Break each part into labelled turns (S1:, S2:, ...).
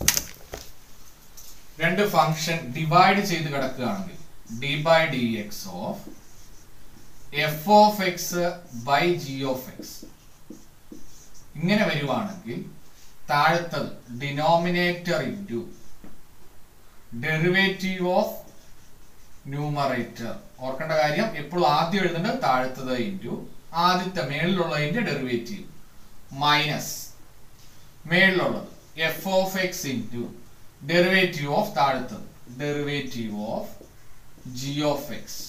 S1: രണ്ട് function divide ചെയ്ത് കിടക്കുകയാണെങ്കിൽ d by d x of f of x by g of x ഇങ്ങനെ വരുവാണെങ്കിൽ താഴത്തത് denominator into derivative of numerator ഓർക്കേണ്ട കാര്യം എപ്പോഴും ആദ്യം എഴുതേണ്ടത് താഴത്തത് ഇൻറ്റു ആദ്യത്തെ മേളിലുള്ളതിന്റെ ഡെറിവേറ്റീവ് മൈനസ് മേളിലുള്ളത് f of x into derivative of താഴത്തത് derivative of g of x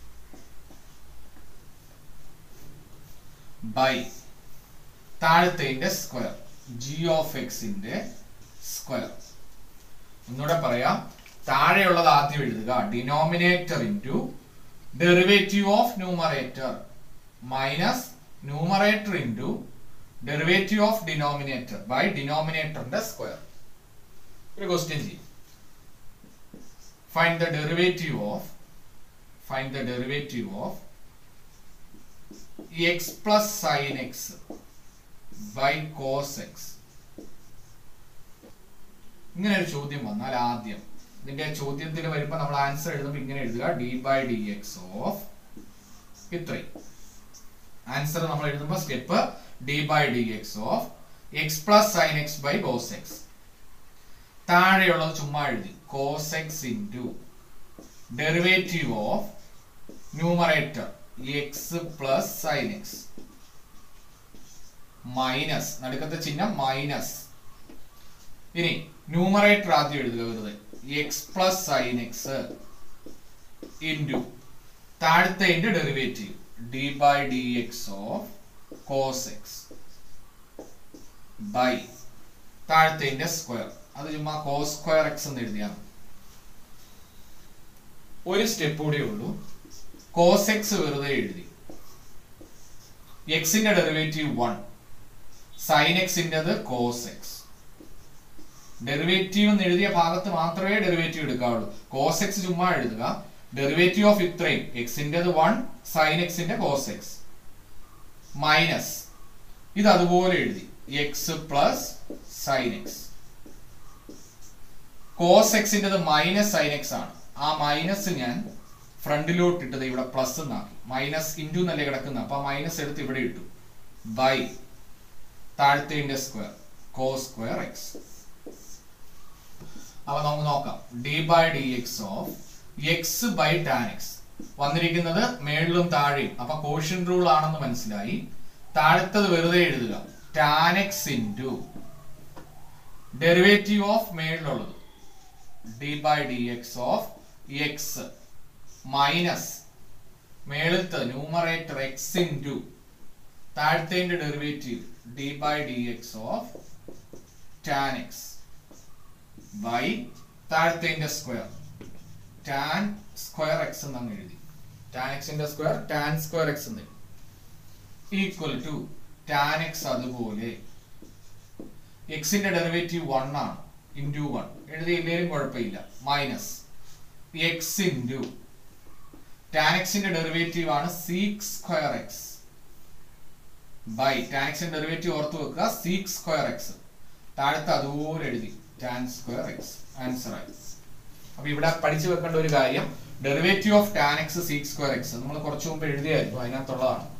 S1: by താഴത്തെ സ്ക്വയർ ജി ഓഫ് എക്സിന്റെ സ്ക്വയർ ഒന്നുകൂടെ പറയാം താഴെയുള്ളത് ആദ്യം എഴുതുക denominator into derivative of numerator minus numerator into derivative of denominator by ഡിനോമിനേറ്ററിന്റെ സ്ക്വയർ ഒരു ക്വസ്റ്റ്യൻ ചെയ്യും find the derivative of find the derivative of x plus sine x by cos x ഇങ്ങനെ ഒരു ചോദ്യം വന്നാൽ ആദ്യം ഇതിന്റെ ചോദ്യത്തിൽ വരുമ്പോൾ നമ്മൾ ആൻസർ എഴുതുമ്പോൾ ഇങ്ങനെ എഴുതുക d by d x of ഇത്രയും ആൻസർ നമ്മൾ എഴുതുമ്പോൾ step d by d x of x plus sine x by cos x താഴെയുള്ളത് ചുമ്മാ എഴുതി cos x into derivative of numerator x plus sine x minus നടുക്കത്തെ ചിഹ്നം മൈനസ് ഇനി numerator ആദ്യം എഴുതുക വെറുതെ x plus sine x into താഴത്തെ derivative d by d x of cos x by താഴത്തെ സ്ക്വയർ അത് ചുമ്മാ കോസ് സ്ക്വയർ എക്സ് എന്ന് എഴുതിയാണ് ഒരു സ്റ്റെപ്പ് കൂടെ ഉള്ളൂ കോസ് എക്സ് വെറുതെ എഴുതി എക്സിന്റെ ഡെറിവേറ്റീവ് വൺ സൈൻ എക്സിൻ്റെത് കോസ് എക്സ് ഡെറിവേറ്റീവ് എന്ന് എഴുതിയ ഭാഗത്ത് മാത്രമേ ഡെറിവേറ്റീവ് എടുക്കാവുള്ളൂ കോസ് എക്സ് ചുമ്മാ എഴുതുക ഡെറിവേറ്റീവ് ഓഫ് ഇത്രയും എക്സിൻ്റെത് വൺ സൈൻ എക്സിന്റെ കോസ് എക്സ് മൈനസ് ഇത് അതുപോലെ എഴുതി x plus sine x cos എക്സിൻ്റെത് മൈനസ് സൈൻ എക്സ് ആണ് ആ മൈനസ് ഞാൻ ഫ്രണ്ടിലോട്ട് ഇട്ടത് ഇവിടെ പ്ലസ് എന്നാക്കി മൈനസ് ഇൻറ്റു എന്നല്ലേ കിടക്കുന്ന അപ്പൊ മൈനസ് എടുത്ത് ഇവിടെ ഇട്ടു ബൈ താഴത്തെ സ്ക്വയർ കോ സ്ക്വയർ എക്സ് അപ്പൊ നമുക്ക് നോക്കാം d by d x of x by tan x വന്നിരിക്കുന്നത് മേളിലും താഴെയും അപ്പൊ കോഷ്യൻ റൂൾ ആണെന്ന് മനസ്സിലായി താഴത്തത് വെറുതെ എഴുതുക tan x into derivative of മേളിലുള്ളത് d by d x of x minus മേളത്തെ ന്യൂമറേറ്റർ എക്സ് ഇൻറ്റു താഴത്തെ derivative d by d x of tan x by താഴത്തെ സ്ക്വയർ ടാൻ സ്ക്വയർ എക്സ് എന്ന് അങ്ങ് എഴുതി ടാൻ എക്സിന്റെ സ്ക്വയർ ടാൻ സ്ക്വയർ എക്സ് എന്ന് equal to tan x അതുപോലെ എക്സിന്റെ ഡെറിവേറ്റീവ് വൺ ആണ് ഇൻറ്റു വൺ എഴുതിയില്ലേലും കുഴപ്പമില്ല മൈനസ് എക്സ് ഇൻറ്റു ടാൻ എക്സിന്റെ ഡെറിവേറ്റീവ് ആണ് sec square x by tan എക്സിന്റെ ഡെറിവേറ്റീവ് ഓർത്ത് വെക്കുക സീക് സ്ക്വയർ എക്സ് താഴത്ത് അതുപോലെ എഴുതി ടാൻ സ്ക്വയർ എക്സ് ആൻസർ ആയി അപ്പൊ ഇവിടെ പഠിച്ചു വെക്കേണ്ട ഒരു കാര്യം derivative of tan x sec square x നമ്മൾ കുറച്ചു മുമ്പ് എഴുതിയായിരുന്നു അതിനകത്തുള്ളതാണ്